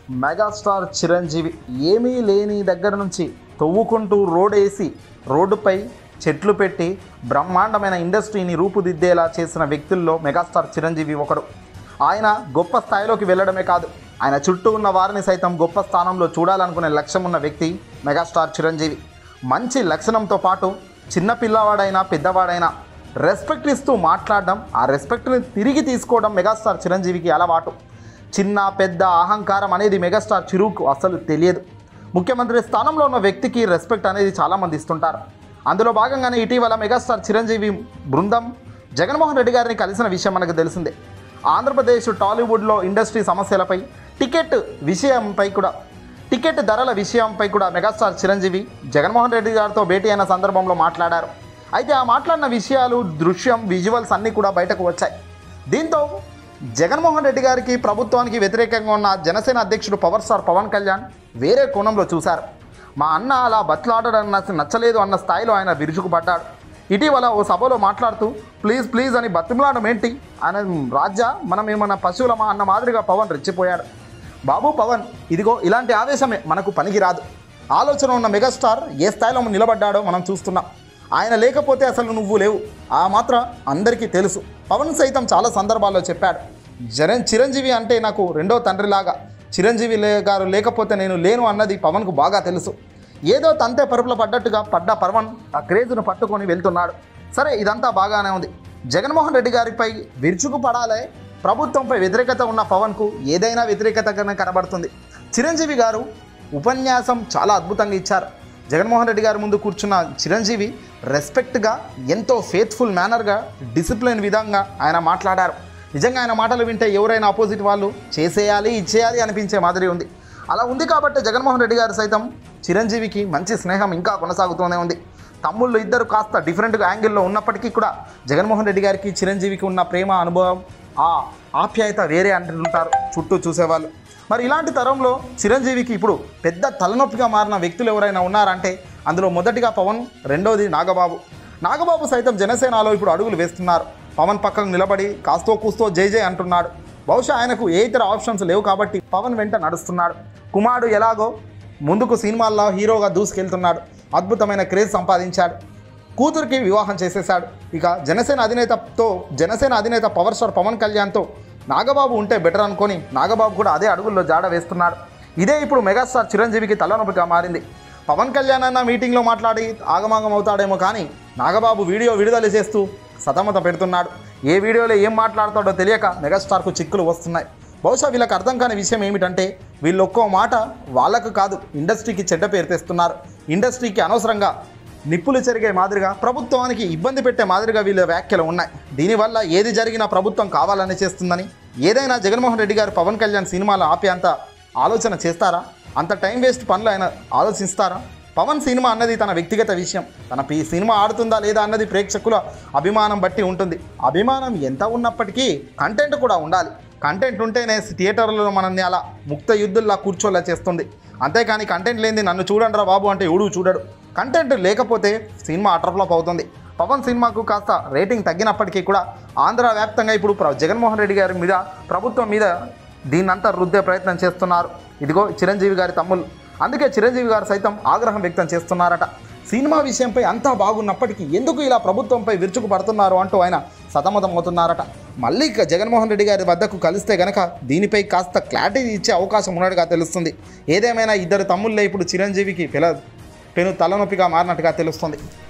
megastar Chiranjeevi ఏమీ లేని దగ్గర నుంచి తవ్వుకుంటూ రోడ్ వేసి రోడ్డుపై చెట్లు పెట్టి బ్రహ్మాండమైన ఇండస్ట్రీని రూపుదిద్దేలా చేసిన వ్యక్తుల్లో మెగాస్టార్ చిరంజీవి ఒకడు ఆయన గొప్ప స్థాయిలోకి వెళ్ళడమే కాదు ఆయన చుట్టూ ఉన్న వారిని సైతం గొప్ప స్థానంలో చూడాలనుకునే లక్ష్యం ఉన్న వ్యక్తి మెగాస్టార్ చిరంజీవి మంచి లక్షణంతో పాటు చిన్న పిల్లవాడైనా పెద్దవాడైనా రెస్పెక్ట్ ఇస్తూ మాట్లాడడం ఆ రెస్పెక్ట్ని తిరిగి తీసుకోవడం మెగాస్టార్ చిరంజీవికి అలవాటు చిన్న పెద్ద అహంకారం అనేది మెగాస్టార్ చిరుకు అసలు తెలియదు ముఖ్యమంత్రి స్థానంలో ఉన్న వ్యక్తికి రెస్పెక్ట్ అనేది చాలామంది ఇస్తుంటారు అందులో భాగంగానే ఇటీవల మెగాస్టార్ చిరంజీవి బృందం జగన్మోహన్ రెడ్డి గారిని కలిసిన విషయం మనకు తెలిసిందే ఆంధ్రప్రదేశ్ టాలీవుడ్లో ఇండస్ట్రీ సమస్యలపై టికెట్ విషయంపై కూడా టికెట్ ధరల విషయంపై కూడా మెగాస్టార్ చిరంజీవి జగన్మోహన్ రెడ్డి గారితో భేటీ అయిన సందర్భంలో మాట్లాడారు అయితే ఆ మాట్లాడిన విషయాలు దృశ్యం విజువల్స్ అన్నీ కూడా బయటకు వచ్చాయి దీంతో జగన్మోహన్ రెడ్డి గారికి ప్రభుత్వానికి వ్యతిరేకంగా ఉన్న జనసేన అధ్యక్షుడు పవర్ స్టార్ పవన్ కళ్యాణ్ వేరే కోణంలో చూశారు మా అన్న అలా బట్లాడడం నాకు నచ్చలేదు అన్న స్థాయిలో ఆయన విరుచుకుపడ్డాడు ఇటీవల ఓ సభలో మాట్లాడుతూ ప్లీజ్ ప్లీజ్ అని బతిమలాడడం ఏంటి ఆయన రాజ్య మనం ఏమన్నా పశువులమా అన్న మాదిరిగా పవన్ రెచ్చిపోయాడు బాబు పవన్ ఇదిగో ఇలాంటి ఆవేశమే మనకు పనికి రాదు ఆలోచన ఉన్న మెగాస్టార్ ఏ స్థాయిలో నిలబడ్డాడో మనం చూస్తున్నాం ఆయన లేకపోతే అసలు నువ్వు లేవు ఆ మాత్రం అందరికీ తెలుసు పవన్ సైతం చాలా సందర్భాల్లో చెప్పాడు జరన్ చిరంజీవి అంటే నాకు రెండో తండ్రిలాగా చిరంజీవి లే గారు లేకపోతే నేను లేను అన్నది పవన్కు బాగా తెలుసు ఏదో తంతే పరుపుల పడ్డట్టుగా పడ్డ పవన్ ఆ క్రేజ్ను పట్టుకొని వెళ్తున్నాడు సరే ఇదంతా బాగానే ఉంది జగన్మోహన్ రెడ్డి గారిపై విరుచుకు పడాలే ప్రభుత్వంపై వ్యతిరేకత ఉన్న పవన్కు ఏదైనా వ్యతిరేకతగానే కనబడుతుంది చిరంజీవి గారు ఉపన్యాసం చాలా అద్భుతంగా ఇచ్చారు జగన్మోహన్ రెడ్డి గారి ముందు కూర్చున్న చిరంజీవి రెస్పెక్ట్గా ఎంతో ఫేత్ఫుల్ మేనర్గా డిసిప్లిన్ విధంగా ఆయన మాట్లాడారు నిజంగా ఆయన మాటలు వింటే ఎవరైనా ఆపోజిట్ వాళ్ళు చేసేయాలి ఇచ్చేయాలి అనిపించే మాదిరి ఉంది అలా ఉంది కాబట్టి జగన్మోహన్ రెడ్డి గారు సైతం చిరంజీవికి మంచి స్నేహం ఇంకా కొనసాగుతూనే ఉంది తమ్ముళ్ళు ఇద్దరు కాస్త డిఫరెంట్గా యాంగిల్లో ఉన్నప్పటికీ కూడా జగన్మోహన్ రెడ్డి గారికి చిరంజీవికి ఉన్న ప్రేమ అనుభవం ఆ ఆప్యాయత వేరే అంటుంటారు చుట్టూ చూసేవాళ్ళు మరి ఇలాంటి తరంలో చిరంజీవికి ఇప్పుడు పెద్ద తలనొప్పిగా మారిన వ్యక్తులు ఎవరైనా ఉన్నారంటే అందులో మొదటిగా పవన్ రెండోది నాగబాబు నాగబాబు సైతం జనసేనలో ఇప్పుడు అడుగులు వేస్తున్నారు పవన్ పక్కకు నిలబడి కాస్తో కూస్తో జై జై అంటున్నాడు బహుశా ఆయనకు ఏ ఇతర ఆప్షన్స్ లేవు కాబట్టి పవన్ వెంట నడుస్తున్నాడు కుమారుడు ఎలాగో ముందుకు సినిమాల్లో హీరోగా దూసుకెళ్తున్నాడు అద్భుతమైన క్రేజ్ సంపాదించాడు కూతురికి వివాహం చేసేశాడు ఇక జనసేన అధినేతతో జనసేన అధినేత పవర్ స్టార్ పవన్ కళ్యాణ్తో నాగబాబు ఉంటే బెటర్ అనుకొని నాగబాబు కూడా అదే అడుగుల్లో జాడ వేస్తున్నాడు ఇదే ఇప్పుడు మెగాస్టార్ చిరంజీవికి తలనొప్పిగా మారింది పవన్ కళ్యాణ్ అన్న మీటింగ్లో మాట్లాడి ఆగమాగం అవుతాడేమో కానీ నాగబాబు వీడియో విడుదల చేస్తూ సతమత పెడుతున్నాడు ఏ వీడియోలో ఏం మాట్లాడతాడో తెలియక మెగాస్టార్కు చిక్కులు వస్తున్నాయి బహుశా వీళ్ళకి అర్థం కాని విషయం ఏమిటంటే వీళ్ళు ఒక్కో మాట వాళ్ళకు కాదు ఇండస్ట్రీకి చెడ్డ పేరు తెస్తున్నారు ఇండస్ట్రీకి అనవసరంగా నిప్పులు చెరిగే మాదిరిగా ప్రభుత్వానికి ఇబ్బంది పెట్టే మాదిరిగా వీళ్ళ వ్యాఖ్యలు ఉన్నాయి దీనివల్ల ఏది జరిగినా ప్రభుత్వం కావాలని చేస్తుందని ఏదైనా జగన్మోహన్ రెడ్డి గారు పవన్ కళ్యాణ్ సినిమాలు ఆపే అంత ఆలోచన చేస్తారా అంత టైం వేస్ట్ పనులు ఆయన ఆలోచిస్తారా పవన్ సినిమా అన్నది తన వ్యక్తిగత విషయం తన పి సినిమా ఆడుతుందా లేదా అన్నది ప్రేక్షకుల అభిమానం బట్టి ఉంటుంది అభిమానం ఎంత ఉన్నప్పటికీ కంటెంట్ కూడా ఉండాలి కంటెంట్ ఉంటేనే థియేటర్లో మనల్ని అలా ముక్త యుద్ధుల్లా కూర్చోలా చేస్తుంది అంతేకాని కంటెంట్ లేనిది నన్ను చూడండిరా బాబు అంటే ఎవడు చూడడు కంటెంట్ లేకపోతే సినిమా అటర్ఫ్లాప్ అవుతుంది పవన్ సినిమాకు కాస్త రేటింగ్ తగ్గినప్పటికీ కూడా ఆంధ్ర వ్యాప్తంగా ఇప్పుడు ప్ర- జగన్మోహన్ రెడ్డి గారి మీద ప్రభుత్వం మీద దీన్నంతా రుద్దే ప్రయత్నం చేస్తున్నారు ఇదిగో చిరంజీవి గారి తమ్ముళ్ళు అందుకే చిరంజీవి గారు సైతం ఆగ్రహం వ్యక్తం చేస్తున్నారట సినిమా విషయంపై అంతా బాగున్నప్పటికీ ఎందుకు ఇలా ప్రభుత్వంపై విరుచుకు పడుతున్నారు అంటూ ఆయన సతమతం అవుతున్నారట మళ్ళీ ఇక జగన్మోహన్ రెడ్డి గారి వద్దకు కలిస్తే గనక దీనిపై కాస్త క్లారిటీ ఇచ్చే అవకాశం ఉన్నట్టుగా తెలుస్తుంది ఏదేమైనా ఇద్దరు తమ్ముళ్ళే ఇప్పుడు చిరంజీవికి పిల పెను తలనొప్పిగా మారినట్టుగా తెలుస్తుంది